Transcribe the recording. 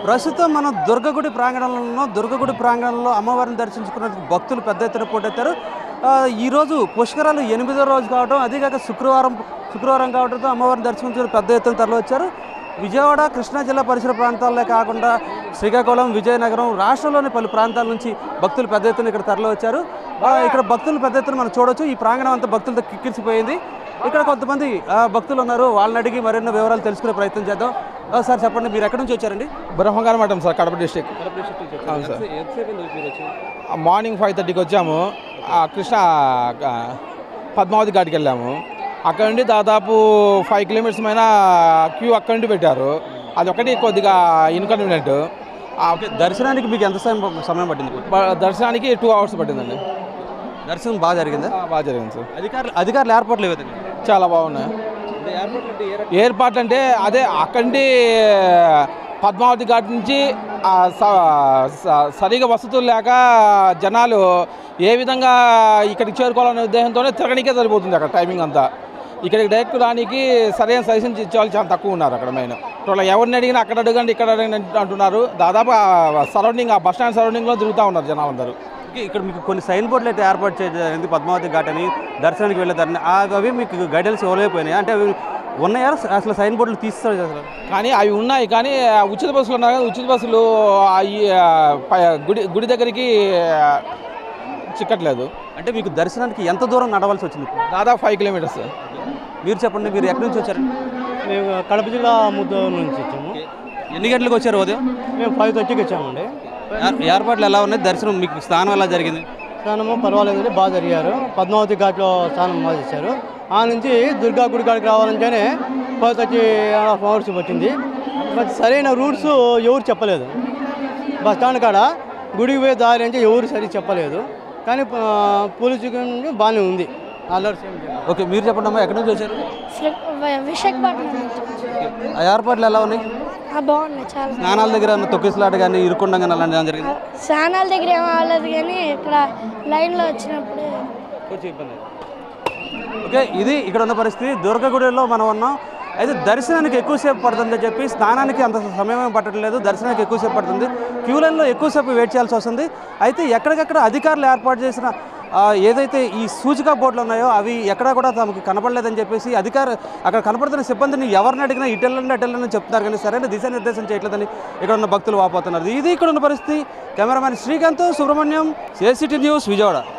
ప్రస్తుతం మనం దుర్గగుడి ప్రాంగణంలో ఉన్నాం. దుర్గగుడి ప్రాంగణంలో అమ్మవారిని దర్శించుకున్నందుకు భక్తులు పెద్ద ఎత్తున పోటెత్తారు ఆ, ఈరోజు పుష్కరాలు ఎనిమిదో రోజు కావడం అదేగాక శుక్రవారం శుక్రవారం కావడంతో అమ్మవారిని దర్శించుకుని పెద్ద ఎత్తున తరలివచ్చారు విజయవాడ కృష్ణా జిల్లా పరిసర ప్రాంతాలే కాకుండా శ్రీకాకుళం విజయనగరం రాష్ట్రంలోని పలు ప్రాంతాల నుంచి భక్తులు పెద్ద ఎత్తున ఇక్కడ తరలివచ్చారు ఆ, ఇక్కడ భక్తులు పెద్ద ఎత్తున మనం చూడొచ్చు ఈ ప్రాంగణం అంతా భక్తులతో కిక్కిరిసిపోయింది ఇక్కడ కొంతమంది ఆ, భక్తులు ఉన్నారు వాళ్ళని అడిగి మరెన్నో వివరాలు తెలుసుకునే ప్రయత్నం చేద్దాం ఆ, సార్ చెప్పండి మీరు ఎక్కడి నుంచి వచ్చారండి బ్రహ్మగారం మఠం సార్ కడప డిస్టిక్ అవును సార్. మార్నింగ్ ఫైవ్ థర్టీకి వచ్చాము ఆ కృష్ణ ఆ, పద్మావతి ఘాట్కి వెళ్ళాము అక్కడ నుండి దాదాపు ఫైవ్ కిలోమీటర్స్ పైన క్యూ అక్కడ నుండి పెట్టారు అది ఒకటి కొద్దిగా ఇన్కన్వీనియంట్ ఓకే దర్శనానికి మీకు ఎంత సమయం సమయం పట్టింది దర్శనానికి టూ అవర్స్ పట్టిందండి దర్శనం బాగా జరిగిందా ఆ, బాగా జరిగింది సార్ అధికారులు అధికారులు ఏర్పాట్లు ఏ విధంగా చాలా బాగున్నాయి ఏర్పాట్లు అంటే అదే అక్కడి నుండి పద్మావతి ఘాట్ నుంచి ఆ స- స- సరిగా వసతులు లేక జనాలు ఏ విధంగా ఇక్కడికి చేరుకోవాలనే ఉద్దేశంతోనే తిరగనికే సరిపోతుంది అక్కడ టైమింగ్ అంతా ఇక్కడికి డైరెక్ట్ రానికి సరైన సజెషన్ ఇచ్చేవాళ్ళు చాలా తక్కువ ఉన్నారు అక్కడ మెయిన్ టోటల్ ఎవరిని అడిగినా అక్కడ అడగండి ఇక్కడ అడగండి అంటున్నారు దాదాపు సరౌండింగ్ ఆ బస్ స్టాండ్ సరౌండింగ్లో తిరుగుతూ ఉన్నారు జనాలందరూ ఓకే, ఇక్కడ మీకు కొన్ని సైన్ బోర్డులు అయితే ఏర్పాటు చేయడం పద్మావతి ఘాట్ అని దర్శనానికి వెళ్ళేదాన్ని ఆ అవి మీకు గైడెన్స్ ఇవ్వలేకపోయినాయి అంటే అవి ఉన్నాయా అసలు సైన్ బోర్డులు తీస్తారు అసలు కానీ అవి ఉన్నాయి కానీ ఆ ఉచిత బస్సులు ఉన్నాయి కదా ఉచిత బస్సులు ఆ ఈ, ఆ, ప- గుడి గుడి దగ్గరికి ఆ, చిక్కట్లేదు అంటే మీకు దర్శనానికి ఎంత దూరం నడవాల్సి వచ్చింది దాదాపు ఫైవ్ కిలోమీటర్స్ మీరు చెప్పండి మీరు ఎక్కడి నుంచి వచ్చారు మేము కడప జిల్లా ముద్దూరు నుంచి వచ్చాము ఎన్ని గంటలకు వచ్చారు ఉదయం మేము ఫైవ్ థర్టీకి వచ్చామండి ఏర్- ఏర్పాట్లు ఎలా ఉన్నాయి దర్శనం మీకు స్నానం ఎలా జరిగింది స్నానము పర్వాలేదండి బాగా జరిగారు పద్మావతి ఘాట్లో స్నానం బాగా చేశారు ఆ నుంచి దుర్గా గుడి కాడికి రావాలంటేనే ఫైవ్ థర్టీ హాఫ్ అవర్స్ పట్టింది బట్ సరైన రూట్స్ ఎవరు చెప్పలేదు బస్ స్టాండ్ కాడ గుడికి పోయే దారి అంటే ఎవరు సరిగ్గా చెప్పలేదు కానీ ఆ, పోలీసు బాగానే ఉంది అల్లర్స్ ఏం లేదు. ఓకే మీరు చెప్పండి అమ్మా ఎక్కడి నుంచి వచ్చారు శ్రీ- వి- విశాఖపట్నం నుంచి. ఆ ఏర్పాట్లు ఎలా ఉన్నాయి ఆ, బాగున్నాయి చాలా స్నానాల దగ్గర ఏమన్నా తొక్కిసలాట కానీ ఇరుకుండం కానీ అలాంటి ఏమైనా జరిగింది స్నానాల దగ్గర ఏం అవ్వలేదు కానీ ఇక్కడ లైన్లో వచ్చినప్పుడు కొంచెం ఇబ్బంది ఓకే ఇది ఇక్కడ ఉన్న పరిస్థితి దుర్గగుడిలో మనం ఉన్నాం అయితే దర్శనానికి ఎక్కువసేపు పడుతుందని చెప్పి స్నానానికి అంత సమయం ఏం పట్టట్లేదు దర్శనానికి ఎక్కువసేపు పడుతుంది క్యూ లైన్లో ఎక్కువసేపు వెయిట్ చేయాల్సి వస్తుంది అయితే ఎక్కడికక్కడ అధికారులు ఏర్పాటు చేసిన ఆ, ఏదైతే ఈ సూచిక బోర్డులు ఉన్నాయో అవి ఎక్కడా కూడా తమకు కనపడలేదని చెప్పేసి అధికారు అక్కడ కనపడుతున్న సిబ్బందిని ఎవరిని అడిగినా ఇటెళ్ళండి అటెళ్ళని చెప్తున్నారు కానీ సరైన దిశానిర్దేశం చేయట్లేదని ఇక్కడ ఉన్న భక్తులు వాపోతున్నారు ఇది ఇక్కడ ఉన్న పరిస్థితి cameraman Srikanth Subrahmanyam ACT news Vijayawada